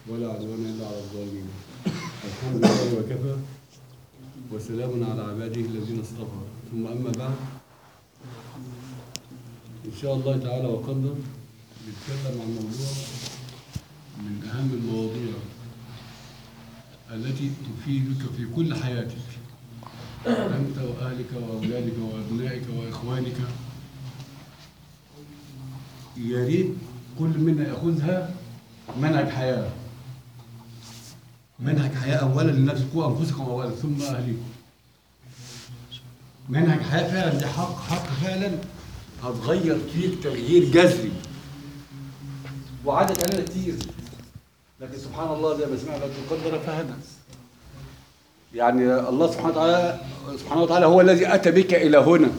ولا عدوان إلا على الظالمين الحمد لله وكفى وسلام على عباده الذين اصطفى ثم أما بعد إن شاء الله تعالى وقدر نتكلم عن موضوع من أهم المواضيع التي تفيدك في كل حياتك أنت وأهلك وأولادك وأبنائك وإخوانك يا ريت كل منا ياخذها منهج حياه منهج حياه اولا لنفسكم انفسكم اولا ثم اهليكم منهج حياه فعلا دي حق حق فعلا هتغير فيك تغيير جذري وعدت علينا كتير لكن سبحان الله زي ما سمعنا قدر فهدى يعني الله سبحانه وتعالى سبحانه وتعالى هو الذي اتى بك الى هنا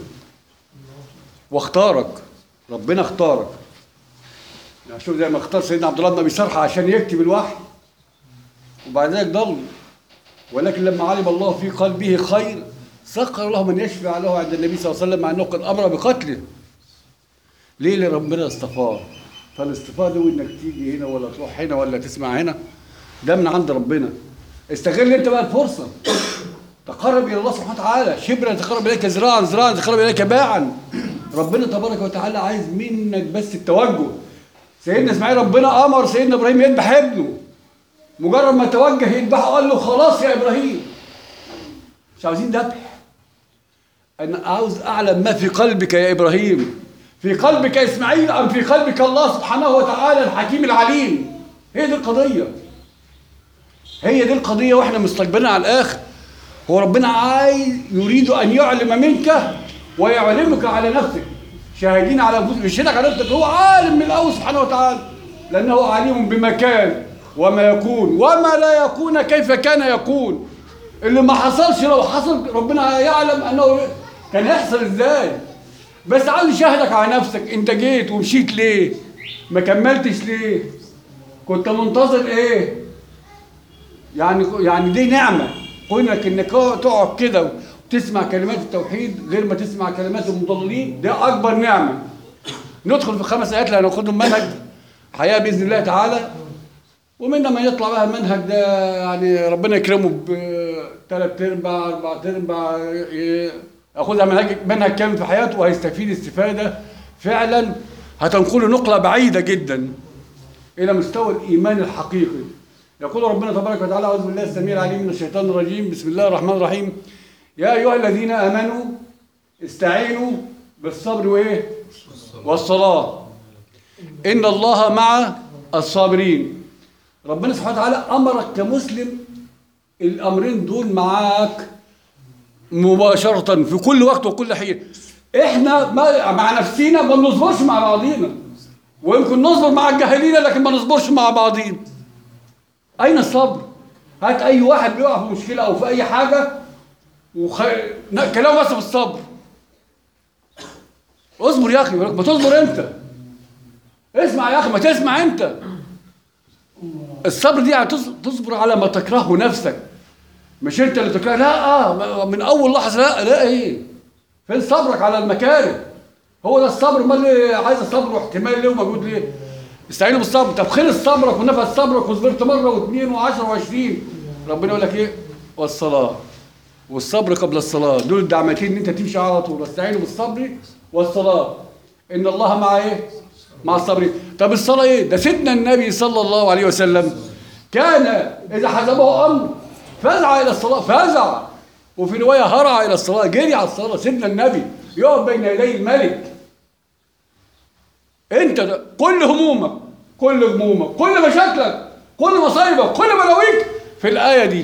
واختارك ربنا اختارك يعني شوف زي ما اختار سيدنا عبد الله بن ابي سرحه عشان يكتب الوحي وبعد ذلك ضل ولكن لما علم الله في قلبه خير سخر له من يشفع له عند النبي صلى الله عليه وسلم مع انه قد امر بقتله ليه اللي ربنا اصطفاه فالاصطفاء ده انك تيجي هنا ولا تروح هنا ولا تسمع هنا ده من عند ربنا استغل انت بقى الفرصه تقرب الى الله سبحانه وتعالى شبرا يتقرب اليك ذراعا ذراعا يتقرب اليك باعا ربنا تبارك وتعالى عايز منك بس التوجه سيدنا اسماعيل ربنا امر سيدنا ابراهيم يذبح ابنه مجرد ما توجه يذبحه قال له خلاص يا ابراهيم مش عاوزين ذبح انا عاوز اعلم ما في قلبك يا ابراهيم في قلبك يا اسماعيل ام في قلبك الله سبحانه وتعالى الحكيم العليم هي دي القضيه هي دي القضيه واحنا مستكبرين على الاخر هو ربنا عايز يريد ان يعلم منك ويعلمك على نفسك شاهدين على انفسك يشهدك على نفسك هو عالم من الاول سبحانه وتعالى لانه عليم بما كان وما يكون وما لا يكون كيف كان يكون اللي ما حصلش لو حصل ربنا يعلم انه كان يحصل ازاي بس عايز يشاهدك على نفسك انت جيت ومشيت ليه ما كملتش ليه كنت منتظر ايه يعني يعني دي نعمه كونك انك تقعد كده وتسمع كلمات التوحيد غير ما تسمع كلمات المضللين ده اكبر نعمه ندخل في خمس ايات اللي هناخدهم منهج حياه باذن الله تعالى ومنا ما يطلع بقى المنهج ده يعني ربنا يكرمه بثلاث ارباع اربع ارباع ياخذها منهج منهج كامل في حياته وهيستفيد استفاده فعلا هتنقله نقله بعيده جدا الى مستوى الايمان الحقيقي يقول ربنا تبارك وتعالى اعوذ بالله السميع العليم من الشيطان الرجيم بسم الله الرحمن الرحيم يا ايها الذين امنوا استعينوا بالصبر وايه والصلاه ان الله مع الصابرين ربنا سبحانه وتعالى امرك كمسلم الامرين دول معاك مباشره في كل وقت وكل حين احنا ما مع نفسينا ما بنصبرش مع بعضينا ويمكن نصبر مع الجاهلين لكن ما نصبرش مع بعضينا اين الصبر هات اي واحد بيقع في مشكله او في اي حاجه وخ... كلامه بس في الصبر اصبر يا اخي ما تصبر انت اسمع يا اخي ما تسمع انت الصبر دي يعني تصبر على ما تكرهه نفسك مش انت اللي تكره لا اه من اول لحظه لا لا ايه فين صبرك على المكاره هو ده الصبر ما اللي عايز الصبر واحتمال ليه وموجود ليه استعينوا بالصبر طب خلص صبرك ونفذ صبرك وصبرت مره واثنين وعشرة وعشرين ربنا يقول لك ايه والصلاه والصبر قبل الصلاه دول الدعمتين ان انت تمشي على طول واستعينوا بالصبر والصلاه ان الله مع ايه مع الصابرين طب الصلاه ايه ده سيدنا النبي صلى الله عليه وسلم كان اذا حزبه امر فزع الى الصلاه فزع وفي روايه هرع الى الصلاه جري على الصلاه سيدنا النبي يقف بين يدي الملك انت ده كل همومك كل همومك كل مشاكلك كل مصايبك كل بلاويك في الايه دي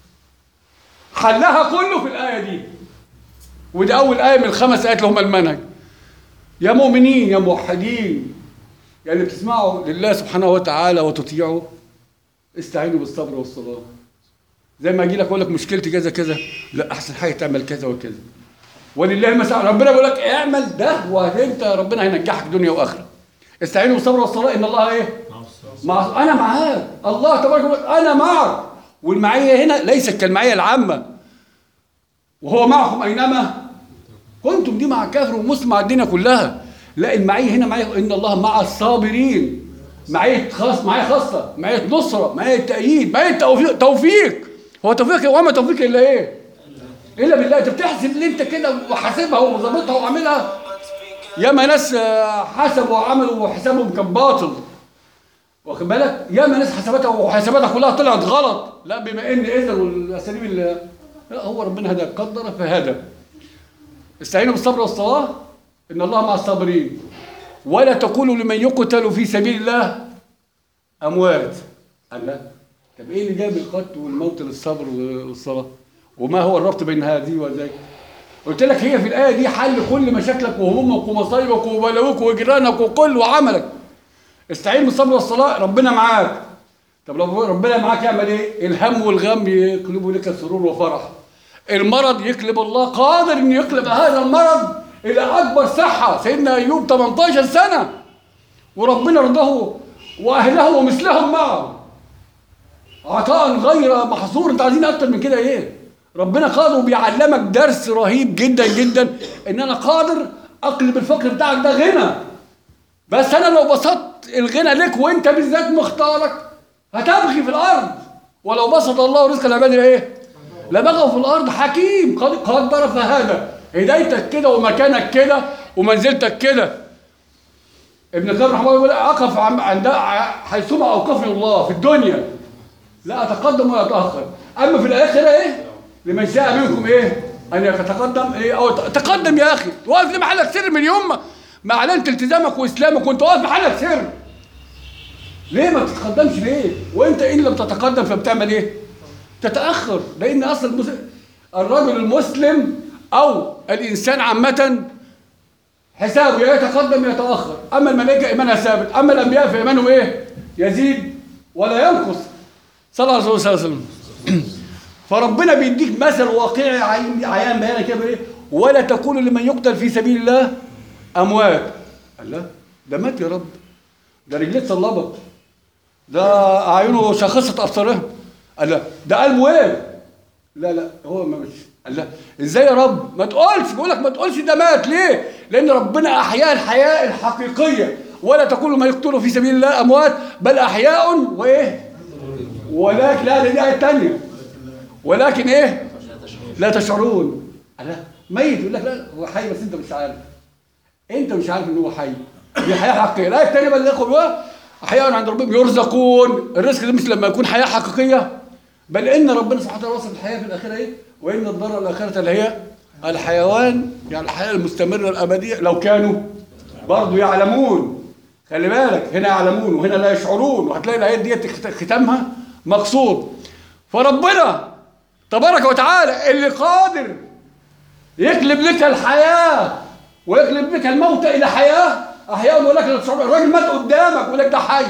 حلها كله في الايه دي ودي اول ايه من الخمس ايات اللي هم المنهج يا مؤمنين يا موحدين يعني اللي بتسمعوا لله سبحانه وتعالى وتطيعوا استعينوا بالصبر والصلاه زي ما اجي لك اقول لك مشكلتي كذا كذا لا احسن حاجه تعمل كذا وكذا ولله المساء ربنا بيقول لك اعمل ده وانت ربنا هينجحك دنيا واخره استعينوا بالصبر والصلاه ان الله ايه مع انا معاك الله تبارك وتعالى انا معك والمعيه هنا ليست كالمعيه العامه وهو معكم اينما كنتم دي مع كافر ومسلم مع الدنيا كلها لا المعيه هنا معيه ان الله مع الصابرين معية خاص معية خاصة معية نصرة معية تأييد معية توفيق توفيق هو توفيق وما توفيق إلا إيه؟ إلا بالله أنت بتحسب اللي أنت كده وحاسبها وظابطها وعاملها ياما ناس آه، حسبوا وعملوا وحسابهم كان باطل واخد بالك ياما ناس حساباتها وحساباتها كلها طلعت غلط لا بما ان اذن والاساليب اللي لا هو ربنا هدى قدر فهدى استعينوا بالصبر والصلاه ان الله مع الصابرين ولا تقولوا لمن يقتل في سبيل الله اموات قال لا طب ايه اللي جاب القتل والموت للصبر والصلاه وما هو الربط بين هذه وذاك قلت لك هي في الايه دي حل كل مشاكلك وهمومك ومصايبك وبلاويك وجيرانك وكل وعملك استعين بالصبر والصلاه ربنا معاك طب لو ربنا معاك يعمل ايه الهم والغم يقلبوا لك سرور وفرح المرض يقلب الله قادر ان يقلب هذا المرض الى اكبر صحه سيدنا ايوب 18 سنه وربنا رضاه واهله ومثلهم معه عطاء غير محصور انت عايزين اكتر من كده ايه ربنا قادر وبيعلمك درس رهيب جدا جدا ان انا قادر اقلب الفقر بتاعك ده غنى بس انا لو بسطت الغنى لك وانت بالذات مختارك هتبغي في الارض ولو بسط الله رزق العباد ايه لبغوا في الارض حكيم قد قدر فهذا هدايتك كده ومكانك كده ومنزلتك كده ابن القيم رحمه الله يقول اقف عن- عند حيثما اوقفني الله في الدنيا لا اتقدم ولا اتاخر اما في الاخره ايه لمن شاء منكم ايه ان يتقدم ايه او تقدم يا اخي واقف لي محلك سر من يوم ما- ما اعلنت التزامك واسلامك وانت واقف محلك سر ليه ما تتقدمش ليه وانت ان لم تتقدم فبتعمل ايه تتاخر لان اصل المس... الرجل المسلم او الانسان عامه حسابه يا يتقدم يا يتاخر اما الملائكه ايمانها ثابت اما الانبياء فايمانهم ايه يزيد ولا ينقص صلى الله عليه وسلم فربنا بيديك مثل واقعي عين- عيان بيانا كده ايه ولا تقولوا لمن يقتل في سبيل الله اموات قال لا ده مات يا رب ده رجليه صلبت ده اعينه شخصت ابصارهم قال لا ده قلبه ايه لا لا هو ما مش قال لا ازاي يا رب ما تقولش بيقول لك ما تقولش ده مات ليه لان ربنا احيا الحياه الحقيقيه ولا تقولوا ما يقتلوا في سبيل الله اموات بل احياء وايه ولكن لا دي ايه ثانيه ولكن ايه لا تشعرون قال لا ميت يقول لك لا هو حي بس انت مش عارف انت مش عارف ان هو حي دي حياه حقيقيه الايه الثانيه بقى اللي ياخد بقى احياء عند ربهم يرزقون الرزق ده مش لما يكون حياه حقيقيه بل ان ربنا سبحانه وتعالى وصف الحياه في الاخره ايه وان الدار الاخره اللي هي الحيوان يعني الحياه المستمره الابديه لو كانوا برضه يعلمون خلي بالك هنا يعلمون وهنا لا يشعرون وهتلاقي الايات ديت ختامها مقصود فربنا تبارك وتعالى اللي قادر يقلب لك الحياة ويقلب لك الموت إلى حياة أحياء يقول لك لا تشعر الراجل مات قدامك يقول لك ده حي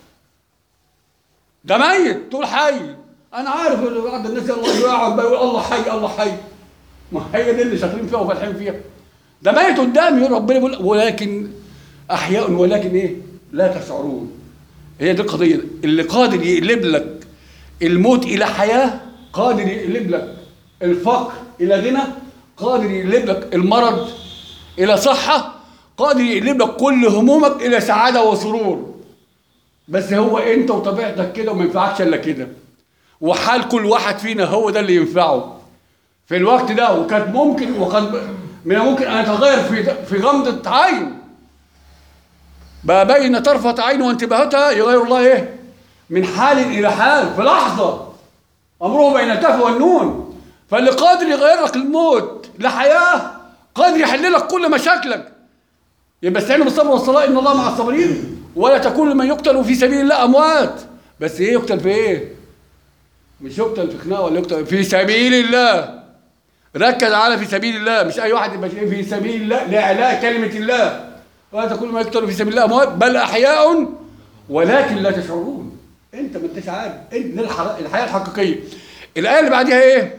ده ميت تقول حي أنا عارف إن بعض الناس يلا يقعد بقى يقول الله حي الله حي ما هي دي اللي شاطرين فيها وفالحين فيها ده ميت قدامي يقول ربنا بيقول ولكن أحياء ولكن إيه لا تشعرون هي دي القضية اللي قادر يقلب لك الموت إلى حياة قادر يقلب لك الفقر إلى غنى قادر يقلب لك المرض إلى صحة قادر يقلب لك كل همومك إلى سعادة وسرور بس هو أنت وطبيعتك كده وما ينفعكش إلا كده وحال كل واحد فينا هو ده اللي ينفعه في الوقت ده وكانت ممكن وقد من الممكن أن يتغير في في غمضة عين بقى بين طرفة عين وانتباهتها يغير الله ايه؟ من حال إلى حال في لحظة أمره بين الكاف والنون فاللي قادر يغير لك الموت لحياة قادر يحل لك كل مشاكلك يبقى استعينوا بالصبر والصلاة إن الله مع الصابرين ولا تكونوا لمن يقتل في سبيل الله أموات بس إيه يقتل في إيه؟ مش يقتل في خناقة ولا يقتل في سبيل الله ركز على في سبيل الله مش أي واحد يبقى في سبيل الله لإعلاء كلمة الله ولا تكونوا ما يقتلوا في سبيل الله أموات بل أحياء ولكن لا تشعرون أنت ما أنتش عارف أنت دي الح- الحياة الحقيقية الآية اللي بعدها إيه؟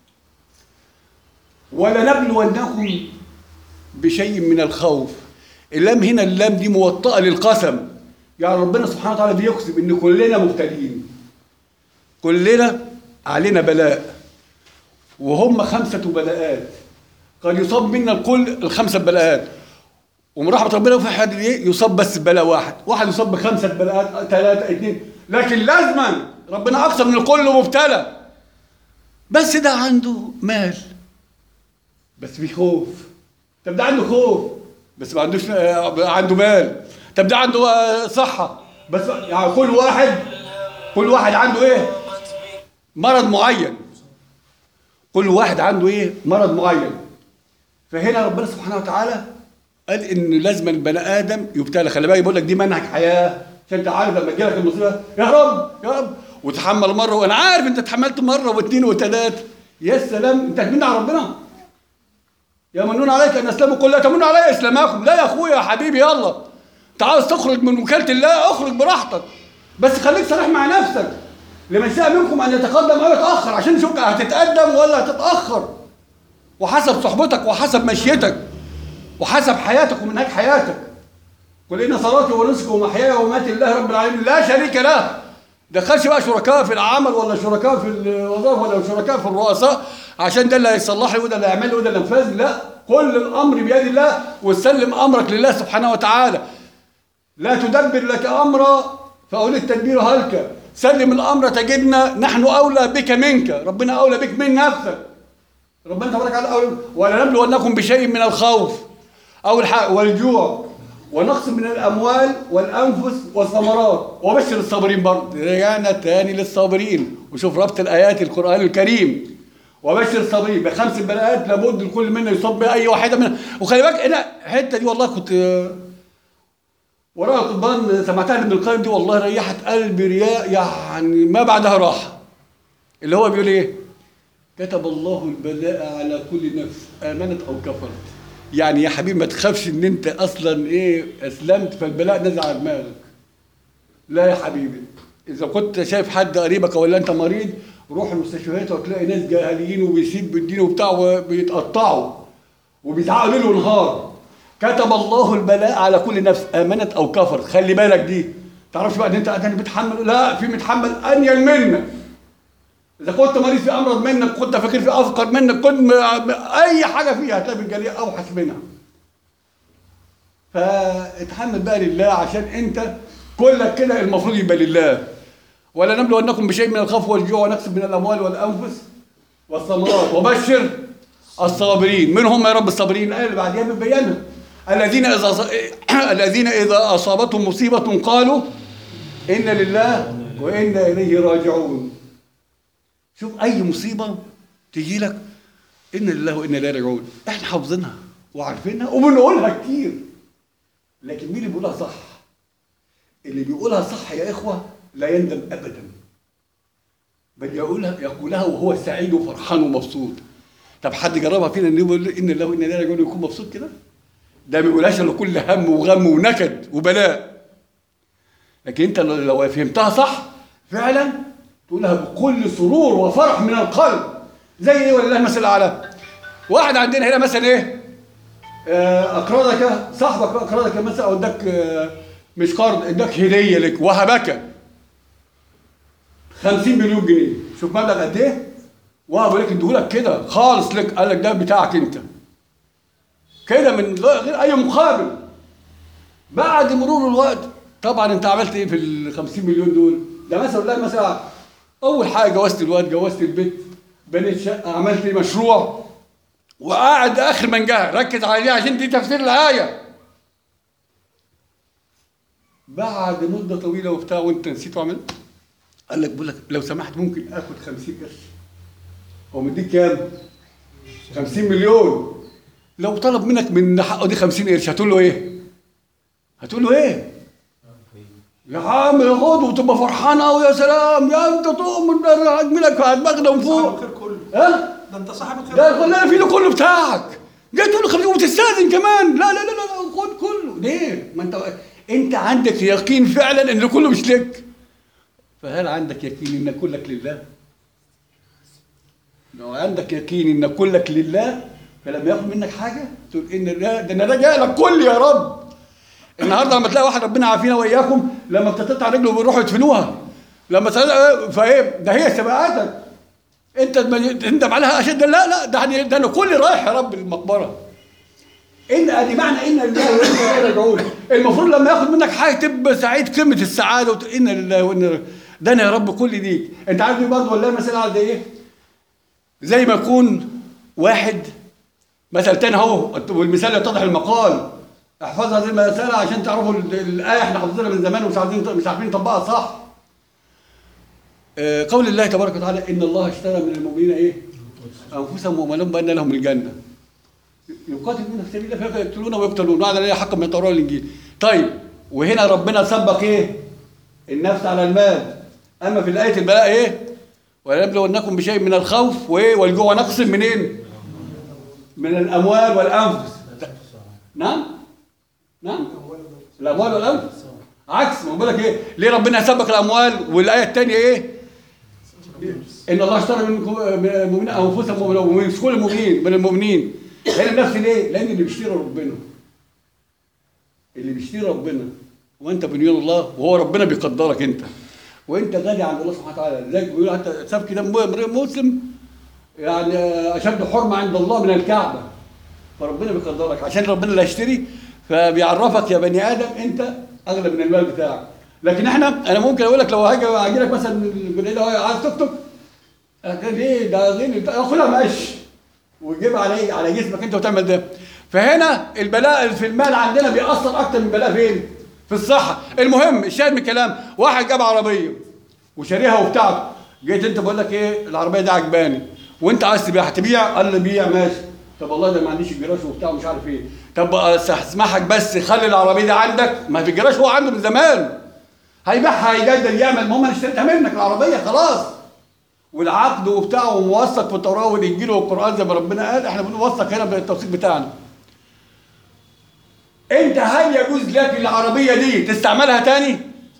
ولنبلونكم بشيء من الخوف اللام هنا اللام دي موطئة للقسم يعني ربنا سبحانه وتعالى بيقسم إن كلنا مبتلين كلنا علينا بلاء وهم خمسة بلاءات قد يصاب منا الكل الخمسة بلاءات ومن رحمه ربنا في حد ايه يصاب بس بلاء واحد واحد يصاب بخمسه بلاءات ثلاثه اثنين لكن لازما ربنا اكثر من الكل مبتلى بس ده عنده مال بس في خوف طب ده عنده خوف بس ما عندوش آه، عنده مال طب ده عنده آه، صحه بس يعني كل واحد كل واحد عنده ايه مرض معين كل واحد عنده ايه مرض معين فهنا ربنا سبحانه وتعالى قال ان لازم البني ادم يبتلى خلي بالك بيقول لك دي منهج حياه عشان انت عارف لما تجيلك المصيبه يا رب يا رب وتحمل مره وانا عارف انت اتحملت مره واثنين وثلاثه يا سلام انت هتمن على ربنا يمنون عليك ان اسلموا قل لا تمنوا علي اسلامكم لا يا اخويا يا حبيبي يلا انت عاوز تخرج من وكاله الله اخرج براحتك بس خليك صريح مع نفسك لمن شاء منكم ان يتقدم او يتاخر عشان نشوف هتتقدم ولا هتتاخر وحسب صحبتك وحسب مشيتك وحسب حياتك ومنهج حياتك قل ان صلاتي ونسكي ومحياي ومماتي لله رب العالمين لا شريك له دخلش بقى شركاء في العمل ولا شركاء في الوظائف ولا شركاء في الرؤساء عشان ده اللي هيصلح لي وده اللي هيعمل لي وده اللي ينفذ لي لا كل الامر بيد الله وسلم امرك لله سبحانه وتعالى لا تدبر لك امرا فاولي التدبير هلك سلم الامر تجدنا نحن اولى بك منك ربنا اولى بك من نفسك ربنا تبارك وتعالى اولى ولنبلونكم بشيء من الخوف او الحق والجوع ونقص من الاموال والانفس والثمرات وبشر الصابرين برضه رجعنا تاني للصابرين وشوف ربط الايات القران الكريم وبشر الصابرين بخمس بلاءات لابد الكل منا يصاب باي واحده منها وخلي بالك انا الحته دي والله كنت وراء القضبان سمعتها ابن القيم دي والله ريحت قلبي رياء يعني ما بعدها راحه اللي هو بيقول ايه كتب الله البلاء على كل نفس امنت او كفرت يعني يا حبيبي ما تخافش ان انت اصلا ايه اسلمت فالبلاء نزل على دماغك لا يا حبيبي اذا كنت شايف حد قريبك ولا انت مريض روح المستشفيات وتلاقي ناس جاهليين وبيسيب بالدين وبتاع وبيتقطعوا وبيزعقوا ليل ونهار كتب الله البلاء على كل نفس امنت او كفرت خلي بالك دي تعرفش بقى ان انت انا بتحمل لا في متحمل انيل منك اذا كنت مريض في امرض منك كنت فاكر في افقر منك كنت م- اي حاجه فيها هتلاقي بالجليه اوحش منها فاتحمل بقى لله عشان انت كلك كده المفروض يبقى لله ولا نبلونكم بشيء من الخوف والجوع ونقص من الاموال والانفس والثمرات وبشر الصابرين من هم يا رب الصابرين الايه اللي بعديها بتبينها الذين اذا الذين اذا اصابتهم مصيبه قالوا ان لله وانا اليه راجعون شوف اي مصيبه تجي لك ان لله وانا اليه راجعون احنا حافظينها وعارفينها وبنقولها كتير لكن مين اللي بيقولها صح اللي بيقولها صح يا اخوه لا يندم ابدا بل يقولها يقولها وهو سعيد وفرحان ومبسوط طب حد جربها فينا ان يقول ان الله وانا اليه راجعون يكون مبسوط كده ده ما بيقولهاش الا كل هم وغم ونكد وبلاء لكن انت لو فهمتها صح فعلا تقولها بكل سرور وفرح من القلب زي ايه ولله المثل الاعلى واحد عندنا هنا مثلا ايه آه، اقرضك صاحبك اقرضك مثلا او اداك آه، مش قرض اداك هديه لك وهبك 50 مليون جنيه شوف مبلغ قد ايه وهب لك اديهولك كده خالص لك قال لك ده بتاعك انت كده من غير اي مقابل بعد مرور الوقت طبعا انت عملت ايه في ال 50 مليون دول ده مثلا لا مثلا اول حاجه جوزت الواد جوزت البيت بنيت شقه عملت لي مشروع وقاعد اخر من جه ركز عليه عشان دي تفسير الايه بعد مده طويله وبتاع وانت نسيت وعملت قال لك بقول لك لو سمحت ممكن اخد 50 قرش هو مديك كام 50 مليون لو طلب منك من حقه دي 50 قرش هتقول له ايه هتقول له ايه يا عم خد وتبقى فرحان قوي يا سلام يا انت تؤمن اجملك على دماغنا من صاحب فوق الخير كله ها ده انت صاحب الخير ده كلنا في له كله بتاعك جاي تقول له خليه وتستاذن كمان لا لا لا لا لا، خد كله ليه ما انت انت عندك يقين فعلا ان كله مش لك فهل عندك يقين ان كلك لله لو عندك يقين ان كلك لله فلما ياخد منك حاجه تقول ان ده ده انا راجع لك كل يا رب النهارده لما تلاقي واحد ربنا عافينا واياكم لما بتتقطع رجله بيروحوا يدفنوها لما تلاقي فايه ده هي سبقاتك انت تندم عليها اشد لا لا ده أنا- ده انا كل رايح يا رب المقبره ان ادي معنى ان لله وانا اليه راجعون المفروض لما ياخد منك حاجه تبقى سعيد قمه السعاده وت... ان لله وانا ده انا يا رب كل ديك انت عارف دي برضه والله مثلا على ايه زي ما يكون واحد مثل تاني اهو والمثال يتضح المقال احفظ هذه المساله عشان تعرفوا ال- الايه احنا حافظينها من زمان ومش عارفين مش عارفين نطبقها صح آه، قول الله تبارك وتعالى ان الله اشترى من المؤمنين ايه انفسهم واموالهم بان لهم الجنه يقاتلون في سبيل الله فيقتلون ويقتلون وعد عليه حقا من التوراه والانجيل طيب وهنا ربنا سبق ايه النفس على المال اما في الايه البلاء ايه ولنبلونكم بشيء من الخوف وايه والجوع نقص منين من الاموال والانفس نعم نعم الاموال والانفس عكس ما بقول لك ايه ليه ربنا سبق الاموال والايه الثانيه ايه ان الله اشترى منكم من المؤمنين انفسهم ومن مش كل المؤمنين من المؤمنين هنا النفس ليه؟ لان اللي بيشتري ربنا اللي بيشتري ربنا وانت بنيان الله وهو ربنا بيقدرك انت وانت غالي عند الله سبحانه وتعالى لذلك بيقول حتى سفك دم امرئ مسلم يعني اشد حرمه عند الله من الكعبه فربنا بيقدرك عشان ربنا اللي هيشتري فبيعرفك يا بني ادم انت اغلى من المال بتاعك لكن احنا انا ممكن اقول لك لو هاجي اجي لك مثلا الجنيه ده عايز توك توك أقول ليه ده غني ده خدها ماشي ويجيب على على جسمك انت وتعمل ده فهنا البلاء في المال عندنا بيأثر اكتر من البلاء فين؟ في الصحه المهم الشاهد من الكلام واحد جاب عربيه وشاريها وبتاعته جيت انت بقول لك ايه العربيه دي عجباني وانت عايز تبيعها تبيع قال لي بيع ماشي طب والله ده ما عنديش الجراج وبتاع ومش عارف ايه طب اسمحك بس خلي العربيه دي عندك ما في الجراج هو عنده من زمان هيبيعها هيجدد يعمل المهم انا اشتريتها منك العربيه خلاص والعقد وبتاع وموثق في التوراه والانجيل والقران زي ما ربنا قال احنا بنوثق هنا بالتوثيق بتاعنا انت هل يجوز لك العربيه دي تستعملها تاني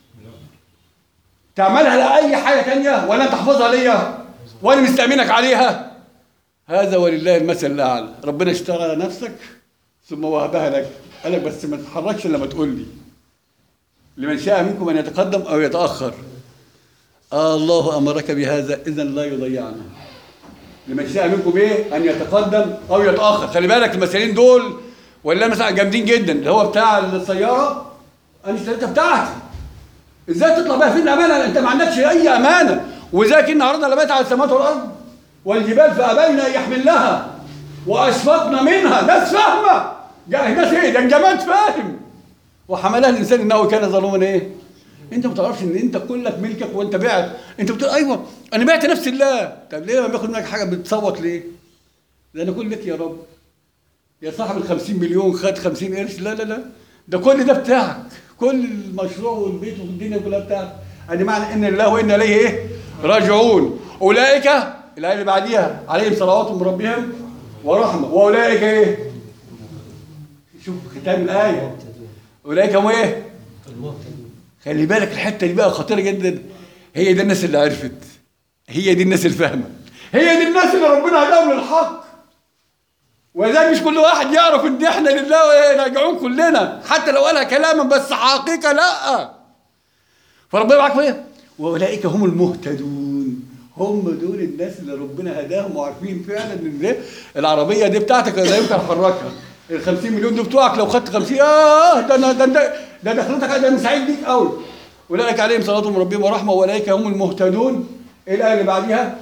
تعملها لاي حاجه تانية ولا تحفظها ليا وانا مستامنك عليها هذا ولله المثل الاعلى ربنا اشتغل نفسك ثم وهبها لك قال لك بس ما تتحركش الا لما تقول لي لمن شاء منكم ان يتقدم او يتاخر آه الله امرك بهذا اذا لا يضيعنا لمن شاء منكم ايه ان يتقدم او يتاخر خلي بالك المثالين دول ولا مثلا جامدين جدا اللي هو بتاع السياره انا اشتريتها بتاعتي ازاي تطلع بيها فين امانه انت ما عندكش اي امانه وذاك ان عرضنا لبيت على السماوات والارض والجبال فابين ان يحملنها واشفقنا منها ناس فاهمه يعني ناس ايه ده الجماد فاهم وحملها الانسان انه كان ظلوما ايه انت ما تعرفش ان انت كلك ملكك وانت بعت انت بتقول ايوه انا بعت نفس الله طب ليه لما بياخد منك حاجه بتصوت ليه ده انا كل لك يا رب يا صاحب ال 50 مليون خد 50 قرش لا لا لا ده كل ده بتاعك كل المشروع والبيت والدنيا كلها بتاعك ادي معنى ان الله وانا اليه ايه راجعون اولئك الايه اللي بعديها عليهم صلوات من ربهم ورحمه واولئك ايه شوف ختام الايه اولئك هم ايه خلي بالك الحته دي بقى خطيره جدا هي دي الناس اللي عرفت هي دي الناس اللي فاهمه هي دي الناس اللي ربنا هداهم للحق ولذلك مش كل واحد يعرف ان احنا لله راجعون كلنا حتى لو قالها كلاما بس حقيقه لا فربنا معاك ايه واولئك هم المهتدون هم دول الناس اللي ربنا هداهم وعارفين فعلا ان ده العربيه دي بتاعتك لا يمكن احركها ال 50 مليون دول بتوعك لو خدت 50 اه ده انا ده ده ده دخلتك ده انا سعيد بيك قوي اولئك عليهم صلاه من ربهم ورحمه واولئك هم المهتدون ايه الايه اللي بعديها؟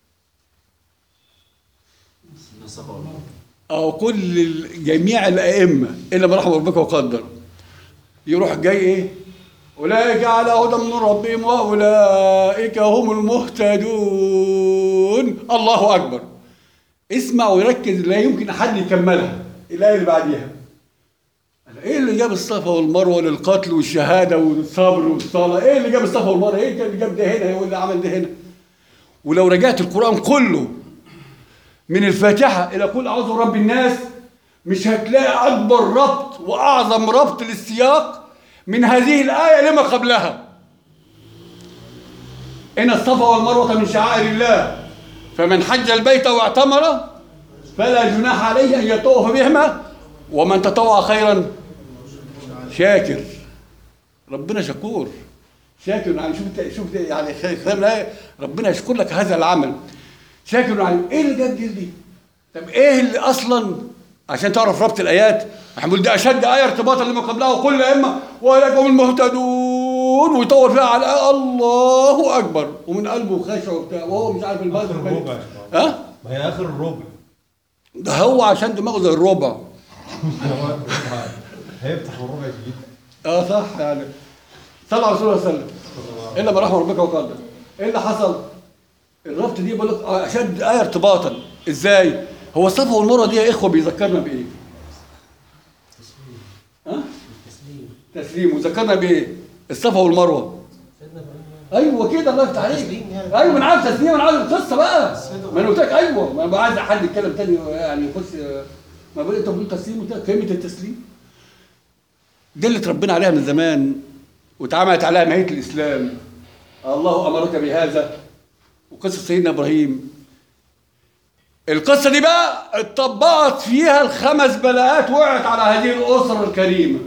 أو كل ال- جميع الأئمة إلا ما رحم ربك وقدر يروح جاي إيه؟ أولئك على هدى من ربهم وأولئك هم المهتدون الله أكبر اسمع وركز لا يمكن أحد يكملها الآية اللي بعديها ايه اللي جاب الصفا والمروه للقتل والشهاده والصبر والصلاه ايه اللي جاب الصفا والمروه ايه اللي جاب ده هنا ايه اللي عمل ده هنا ولو رجعت القران كله من الفاتحة إلى قل أعوذ برب الناس مش هتلاقي أكبر ربط وأعظم ربط للسياق من هذه الآية لما قبلها إن الصفا والمروة من شعائر الله فمن حج البيت واعتمر فلا جناح عليه أن يطوف بهما ومن تطوع خيرا شاكر ربنا شكور شاكر يعني شوف شوف يعني كلام الآية ربنا يشكر لك هذا العمل شاكر عليم ايه اللي جاب دي دي طب ايه اللي اصلا عشان تعرف ربط الايات احنا بنقول ده اشد ايه ارتباطا لما قبلها وكل ائمه ولكم المهتدون ويطور فيها على الآية الله اكبر ومن قلبه خشع وبتاع وهو مش عارف اخر البلد الربع يا شباب. ها ما هي اخر الربع ده هو عشان دماغه زي الربع هيفتح الربع جديد اه صح يعني صلى على رسول الله صلى الله عليه وسلم الا ما رحم ربك وقدر ايه اللي حصل؟ الربط دي بقول لك آه، اشد ايه ارتباطا ازاي؟ هو الصفا والمروه دي يا اخوه بيذكرنا بايه؟ ها؟ تسليم وذكرنا بايه؟ الصفا والمروه ايوه كده الله يفتح عليك تسليم يعني. ايوه انا عارف تسليم انا عارف القصه بقى ما انا قلت لك ايوه ما انا عايز حد يتكلم تاني يعني يخش ما بقول انت بتقول تسليم قلت لك كلمه التسليم دي اللي اتربينا عليها من زمان واتعملت عليها ماهيه الاسلام الله امرك بهذا وقصه سيدنا ابراهيم القصه دي بقى اتطبقت فيها الخمس بلاءات وقعت على هذه الاسره الكريمه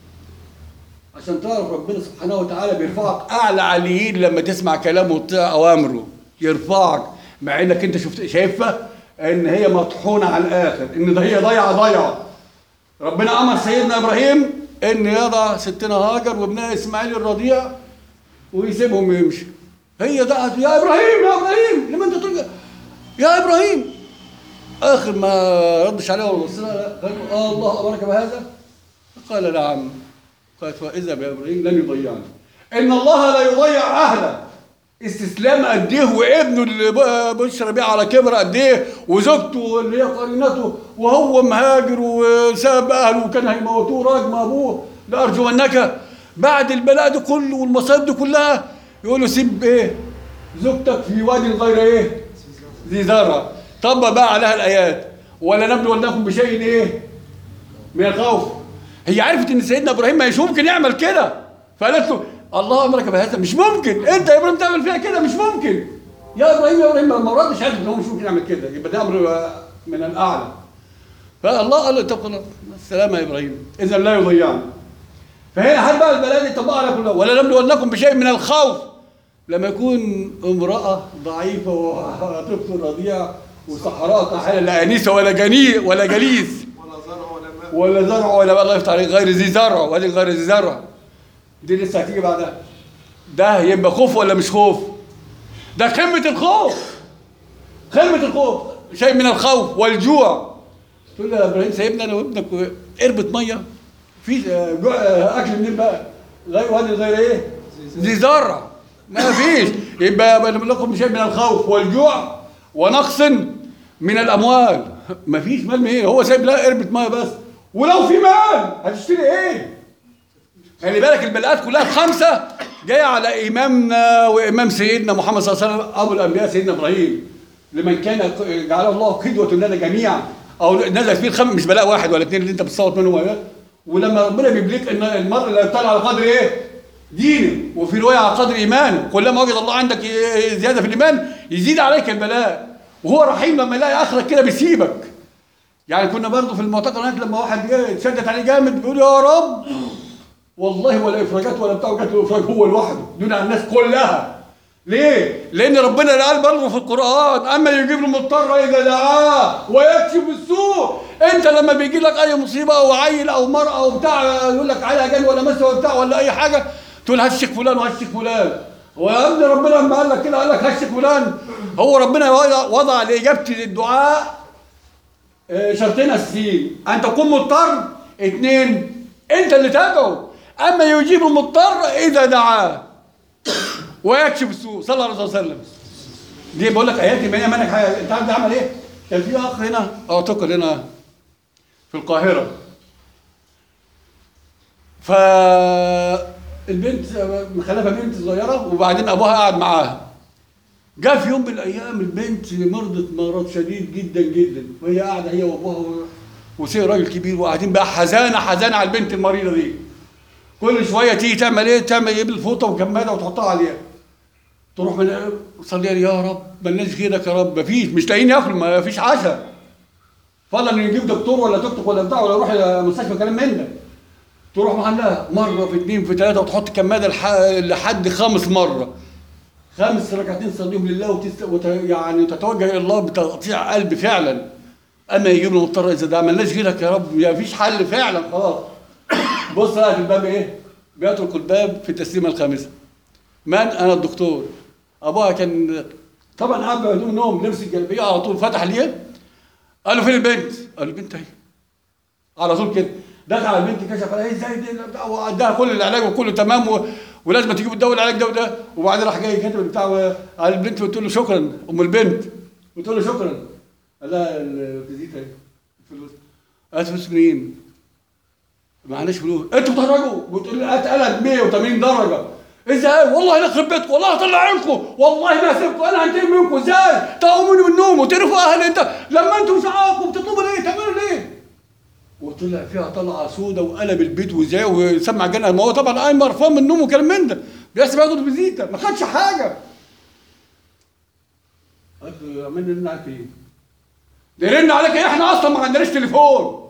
عشان تعرف ربنا سبحانه وتعالى بيرفعك اعلى عليين لما تسمع كلامه وتطيع اوامره يرفعك مع انك انت شفت شايفها ان هي مطحونه على الاخر ان ده هي ضيعه ضيعه ربنا امر سيدنا ابراهيم ان يضع ستنا هاجر وابنها اسماعيل الرضيع ويسيبهم ويمشي هي دعت يا ابراهيم يا ابراهيم لما انت تقول يا ابراهيم اخر ما ردش عليه وبص لها قال له، آه الله امرك بهذا قال نعم قالت فاذهب يا ابراهيم لن يضيعني ان الله لا يضيع اهله استسلام قد ايه وابنه اللي ب- بشر بيه على كبر قد ايه وزوجته اللي هي قرينته وهو مهاجر وساب اهله وكان هيموتوه رجم ابوه لارجمنك بعد البلاء ده كله والمصائب دي كلها يقول له سيب ايه زوجتك في وادي غير ايه ذي زرع طب بقى عليها الايات ولا نبلونكم بشيء ايه من الخوف هي عرفت ان سيدنا ابراهيم مش ممكن يعمل كده فقالت له الله امرك بهذا مش ممكن انت يا ابراهيم تعمل فيها كده مش ممكن يا ابراهيم يا ابراهيم ما ردش عارف ان هو مش ممكن يعمل كده يبقى ده امر من الاعلى فالله قال له طب خلاص السلام يا ابراهيم اذا لا يضيعنا فهنا هل بقى البلاء دي طبقها على كلها ولا نبلونكم بشيء من الخوف لما يكون امراه ضعيفه وطفل رضيع وصحراء قاحله لا انيسه ولا جني ولا جليس ولا زرع ولا ماء ولا زرع ولا بقى الله يفتح عليك غير ذي زرع وادي غير ذي زرع دي لسه هتيجي بعدها ده يبقى خوف ولا مش خوف ده قمة الخوف قمة الخوف شيء من الخوف والجوع تقول له يا ابراهيم سيبنا انا وابنك قربة ميه في آه، جوع آه، اكل منين بقى غير وادي غير ايه ذي زرع ما فيش يبقى بنقول لكم شيء من الخوف والجوع ونقص من الاموال ما فيش مال منين هو سايب لها قربة ميه بس ولو في مال هتشتري ايه خلي بالك البلاءات كلها الخمسه جايه على امامنا وامام سيدنا محمد صلى الله عليه وسلم ابو الانبياء سيدنا ابراهيم لمن كان جعله الله قدوه لنا جميعا او نزل فيه الخمس مش بلاء واحد ولا اثنين اللي انت بتصوت منهم آيات. ولما ربنا بيبليك ان المرء لا يبتلى على قدر ايه؟ دينه وفي روايه على قدر ايمانه كلما وجد الله عندك ي- زياده في الايمان يزيد عليك البلاء وهو رحيم لما يلاقي اخرك كده بيسيبك يعني كنا برضه في المعتقل هناك لما واحد جه اتشدت عليه جامد بيقول يا رب والله ولا افراجات ولا بتاع جات له افراج هو لوحده دون على الناس كلها ليه؟ لأن ربنا اللي قال برضه في القرآن أما يجيب المضطر إذا دعاه ويكشف السوء أنت لما بيجي لك أي مصيبة أو عيل أو مرأة أو بتاع يقول لك عليها جن ولا مس ولا بتاع ولا أي حاجة تقول هشك فلان وهشك فلان هو يا ابني ربنا لما قال لك كده قال لك هشك فلان هو ربنا وضع- وضع لإجابة الدعاء آه، شرطين اساسيين ان تكون مضطر اثنين انت اللي تدعو اما يجيب المضطر اذا دعاه ويكشف السوء صلى الله عليه وسلم دي بقول لك ايات يبقى منك حاجه انت عارف ده عمل ايه؟ كان في اخ هنا اعتقل هنا في القاهره فالبنت مخلفه بنت صغيره وبعدين ابوها قاعد معاها جاء في يوم من الايام البنت مرضت مرض شديد جدا جدا وهي قاعده هي وابوها و- وسي راجل كبير وقاعدين بقى حزانه حزانه على البنت المريضه دي كل شويه تيجي تعمل ايه تعمل ايه بالفوطه وكمادة وتحطها عليها تروح من صلي لي يا رب مالناش غيرك يا رب مفيش مش لاقيين ياكلوا ما فيش عشاء فضلا ان يجيب دكتور ولا تكتك ولا بتاع ولا يروح مستشفى كلام من ده تروح محلها مره في اثنين في ثلاثه وتحط كماده لح- لحد خامس مره خمس ركعتين تصليهم لله وتست... وت... يعني تتوجه الى الله بتقطيع قلب فعلا اما يجيب له مضطر اذا ده ملناش غيرك يا رب ما فيش حل فعلا خلاص بص بقى في الباب ايه بيترك الباب في التسليمه الخامسه من انا الدكتور ابوها كان طبعا قاعد بدون نوم لبس الجلابيه على طول فتح ليه قال له فين البنت؟ قال له البنت اهي على طول كده دخل على البنت كشف عليها ازاي دي واداها كل العلاج وكله تمام و... ولازم تجيب الدواء العلاج ده وده وبعدين راح جاي كاتب البتاع على البنت بتقول له شكرا ام البنت بتقول له شكرا قال لها الفيزيتا اهي الفلوس قالت فلوس منين؟ معناش فلوس انتوا بتهرجوا بتقول لي اتقلت 180 درجه ازاي والله لا يخرب بيتكم والله هطلع عينكم والله ما هسيبكم انا هنتقم منكم ازاي تقوموني من النوم وتعرفوا اهل انت لما انتوا مش عاقوا بتطلبوا ليه تعملوا ليه وطلع فيها طلعه سودة وقلب البيت وازاي وسمع جنة ما هو طبعا قايم مرفان من النوم وكلام من ده بيحسب ياخد فيزيتا ما خدش حاجه قلت له عمال نرن عليك ايه؟ ده يرن عليك ايه احنا اصلا ما عندناش تليفون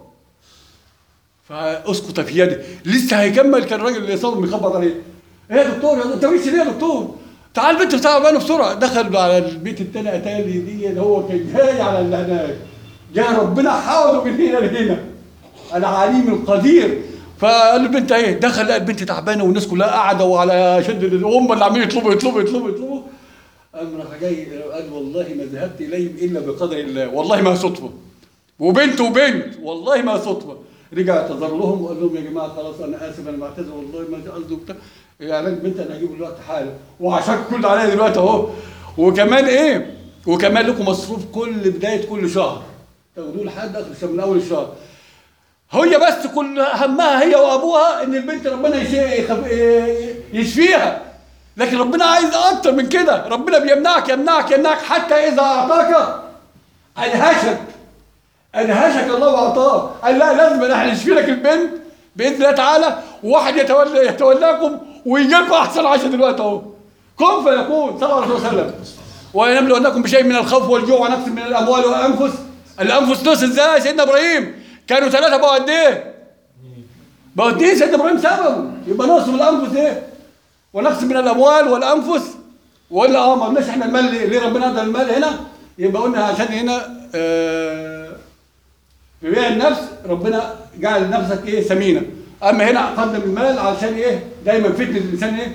فاسقط في يدي لسه هيكمل كان الراجل اللي صار بيخبط عليه ايه يا دكتور يا انت مش ليه يا دكتور تعال البنت بتاعه بقى بسرعه دخل على البيت التاني اتالي دي هو كان جاي على اللي هناك جاء ربنا حاوله من هنا لهنا العليم القدير فقال البنت ايه دخل لقى البنت تعبانه والناس كلها قاعده وعلى شد هم اللي عاملين يطلبوا يطلبوا يطلبوا يطلبوا قام راح جاي قال والله ما ذهبت اليهم الا بقدر الله والله ما صدفه وبنت وبنت والله ما صدفه رجع اعتذر لهم وقال لهم يا جماعه خلاص انا اسف انا بعتذر والله ما قصدي وبتاع اعلان بنت انا هجيبه دلوقتي حالا وعشان كل عليا دلوقتي اهو وكمان ايه وكمان لكم مصروف كل بدايه كل شهر تاخدوه لحد اخر الشهر من اول الشهر هي بس كل همها هي وابوها ان البنت ربنا يش- يخف- يشفيها لكن ربنا عايز اكتر من كده ربنا بيمنعك يمنعك يمنعك حتى اذا اعطاك انهشك انهشك الله واعطاك قال لا لازم احنا نشفي لك البنت باذن الله تعالى وواحد يتولى يتولاكم ويجي لكم احسن عشان دلوقتي اهو كن فيكون صلى الله عليه وسلم ولنبلونكم بشيء من الخوف والجوع ونقص من الاموال والانفس الانفس نقص ازاي سيدنا ابراهيم كانوا ثلاثه بقوا قد ايه؟ بقوا قد ايه سيدنا ابراهيم سببه يبقى نقص من الانفس ايه؟ ونقص من الاموال والانفس ولا اه ما قلناش احنا المال ليه؟ ليه ربنا ادى المال هنا؟ يبقى قلنا عشان هنا آه في بيع النفس ربنا جعل نفسك ايه ثمينه اما هنا قدم المال علشان ايه دايما فتنه الانسان ايه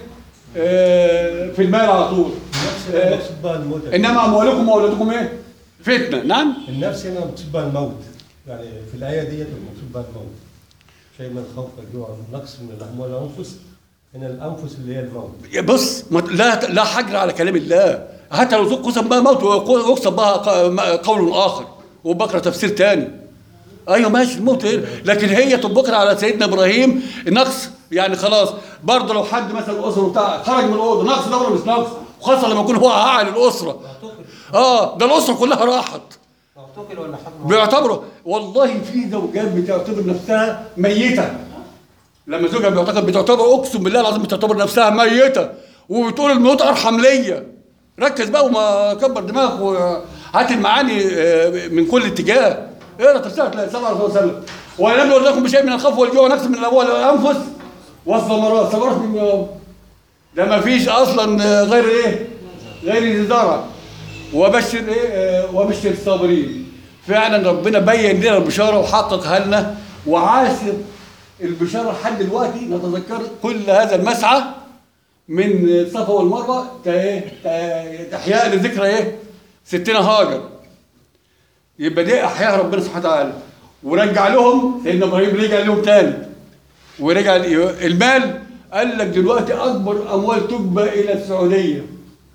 آه في المال على طول آه المقصود بها الموت انما اموالكم واولادكم ايه فتنه نعم النفس هنا مقصود بها الموت يعني في الآية ديت المقصود بها الموت شيء من الخوف والجوع نقص من الأموال والأنفس هنا الأنفس اللي هي الموت بص ما- لا لا حجر على كلام الله حتى لو قسم بها موت ويقسم بها ق- قول اخر وبكره تفسير تاني ايوه ماشي الموت إيه؟ لكن هي تبكر على سيدنا ابراهيم نقص يعني خلاص برضه لو حد مثلا الاسره بتاع خرج من الاوضه نقص ده ولا مش نقص وخاصه لما يكون هو اعلى الاسره اه ده الاسره كلها راحت معتقل ولا حكم بيعتبروا والله في زوجات بتعتبر نفسها ميته لما زوجها بيعتقد بتعتبر اقسم بالله العظيم بتعتبر نفسها ميته وبتقول الموت ارحم ليا ركز بقى وما كبر دماغك وهات المعاني آه، من كل اتجاه اقرا تفسير هتلاقي صلى الله عليه وسلم ولم لكم بشيء من الخوف والجوع ونقص من الاموال والانفس والثمرات ثمرات من يوم ده ما فيش اصلا آه، غير ايه غير الزرع وبشر ايه آه، وبشر الصابرين فعلا ربنا بين لنا البشاره وحققها لنا وعاشر البشاره لحد دلوقتي نتذكر كل هذا المسعى من الصفا والمروه ت- إيه؟ ت- احياء لذكرى ايه ستنا هاجر يبقى دي احياء ربنا سبحانه وتعالى ورجع لهم سيدنا ابراهيم رجع لهم تاني ورجع المال قال لك دلوقتي اكبر اموال تجبى الى السعوديه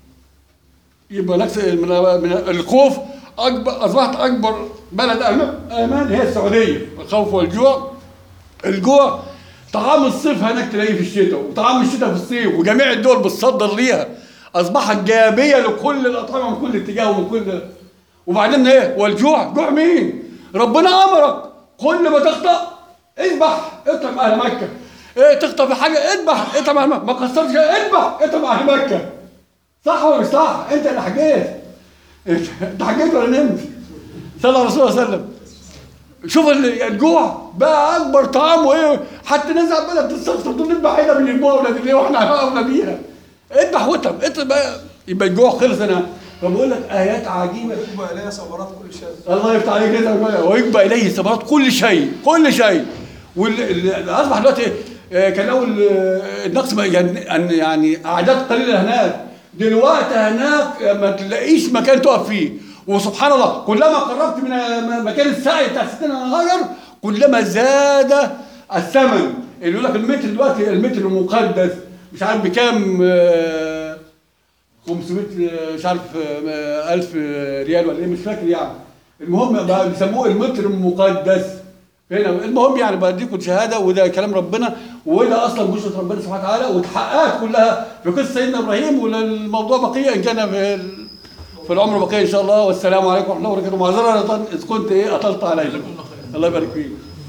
يبقى نفس من من الخوف اكبر اصبحت اكبر بلد أمان- امان هي السعوديه الخوف والجوع الجوع طعام الصيف هناك تلاقيه في الشتاء وطعام الشتاء في الصيف وجميع الدول بتصدر ليها اصبحت جابيه لكل الاطعمه من كل اتجاه ومن كل وبعدين ايه والجوع جوع مين ربنا امرك كل ما تخطأ اذبح اطعم اهل مكه ايه تخطأ في حاجه اذبح اطعم اهل مكه ما قصرتش اذبح اطعم اهل مكه صح ولا مش صح انت اللي حكيت انت حكيت ولا نمت صلى الله عليه وسلم شوف ال- الجوع بقى اكبر طعام وايه حتى ناس عماله بتستغفر تقول نذبح هنا من الجوع ولا ليه واحنا اولى بيها اذبح واتم اطلب بقى يبقى الجوع خلص انا فبقول لك ايات عجيبه يبقى إليها ثمرات كل شيء الله يفتح عليك كده ويجبى اليه ثمرات كل شيء كل شيء واللي اصبح دلوقتي آه، كان اول آه، النقص ما- يعني أن- يعني اعداد قليله هناك دلوقتي هناك ما تلاقيش مكان تقف فيه وسبحان الله كلما قربت من م- مكان السعي بتاع ستنا غير كلما زاد الثمن اللي يقول لك المتر دلوقتي المتر المقدس مش عارف بكام آه، 500 مش عارف آه، 1000 ريال ولا ايه مش فاكر يعني المهم بقى بيسموه المتر المقدس هنا المهم يعني بديكم شهاده وده كلام ربنا وده اصلا بشرة ربنا سبحانه وتعالى واتحققت كلها في قصه سيدنا ابراهيم والموضوع بقيه ان كان في ال- في العمر بقيه ان شاء الله والسلام عليكم ورحمه الله وبركاته معذره اذا كنت ايه اطلت عليكم الله يبارك فيك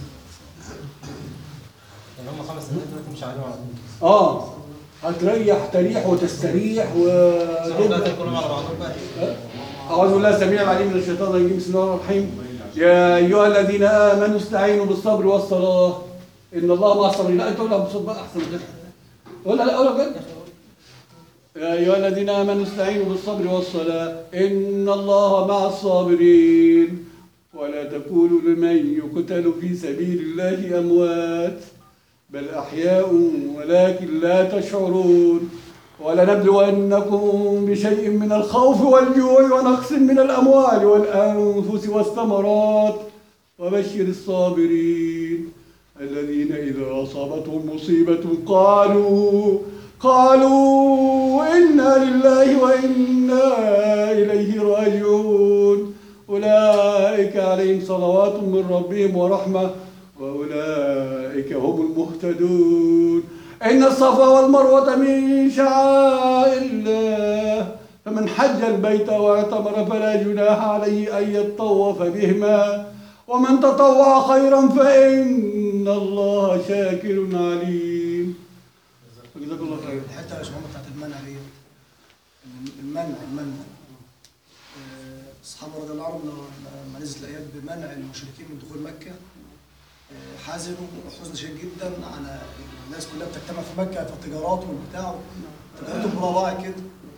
يعني هم خمس سنوات دلوقتي مش عليهم على طول اه هتريح تريح وتستريح و دلوقتي كلهم على بعضهم بقى أعوذ بالله السميع العليم من الشيطان الرجيم بسم الله الرحمن الرحيم يا أيها الذين آمنوا استعينوا بالصبر والصلاة إن الله مع الصابرين لا أنت قولها بصوت بقى أحسن من كده قولها لا قولها بجد يا أيها الذين آمنوا استعينوا بالصبر والصلاة إن الله مع الصابرين ولا تقولوا لمن يقتل في سبيل الله أموات بل أحياء ولكن لا تشعرون ولنبلونكم بشيء من الخوف والجوع ونقص من الأموال والأنفس والثمرات وبشر الصابرين الذين إذا أصابتهم مصيبة قالوا قالوا إنا لله وإنا إليه راجعون أولئك عليهم صلوات من ربهم ورحمة وأولئك هم المهتدون إن الصفا والمروة من شعائر الله فمن حج البيت واعتمر فلا جناح عليه أن يطوف بهما ومن تطوع خيرا فإن الله شاكر عليم جزاك الله خير الحته يا شباب بتاعت المنع دي المنع المنع آه، الصحابه رضي الله عنهم لما نزلت الايات بمنع المشركين من دخول مكه آه، حزنوا حزن شديد جدا على الناس كلها بتجتمع في مكه في التجارات والبتاع تجارتهم كلها ضاعت كده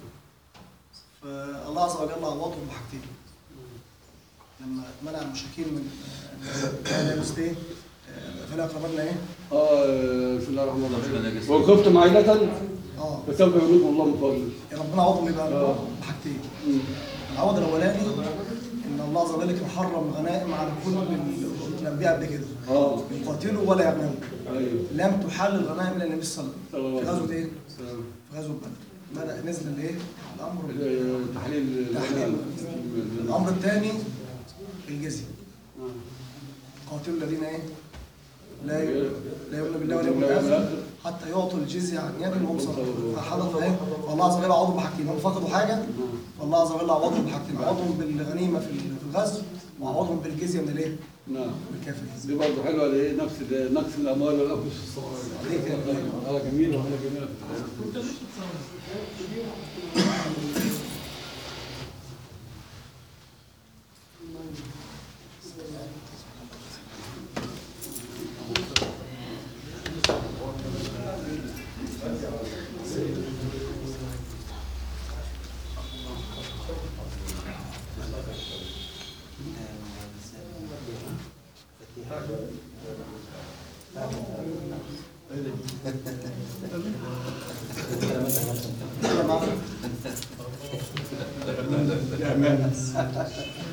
فالله عز وجل عوضهم بحاجتين لما منع المشركين من آه، لابس ايه آه، فلا قررنا ايه آه بسم الله الرحمن الرحيم وخفتم عيلة اه فسوف يغنيكم الله من فضله يا ربنا عوضهم يبقى آه. بحاجتين مم. العوض الاولاني ان الله عز وجل كان حرم غنائم على كل ال- الانبياء قبل كده اه يقاتلوا ولا يغنموا ايوه لم تحل الغنائم الا النبي صلى الله عليه وسلم في صلى الله عليه غزوه ايه؟ وسلم. في غزوه بدر بدا نزل الايه؟ الامر آه، تحليل تحليل. الامر الثاني الجزيه آه. قاتلوا الذين ايه؟ لا ي- لا يؤمنون بالله ولا يوم الاخر حتى يعطوا الجزيه عن يد وهم صاغرون فحدث ايه؟ والله عز وجل عوضهم بحاجتين هم فقدوا حاجه والله عز وجل عوضهم بحاجتين عوضهم بالغنيمه في في الغزو وعوضهم بالجزيه من الايه؟ نعم من الكافر دي برضه حلوه اللي هي نفس نقص الاموال والانفس ليه كده؟ اه جميله وحاجه جميله يا مان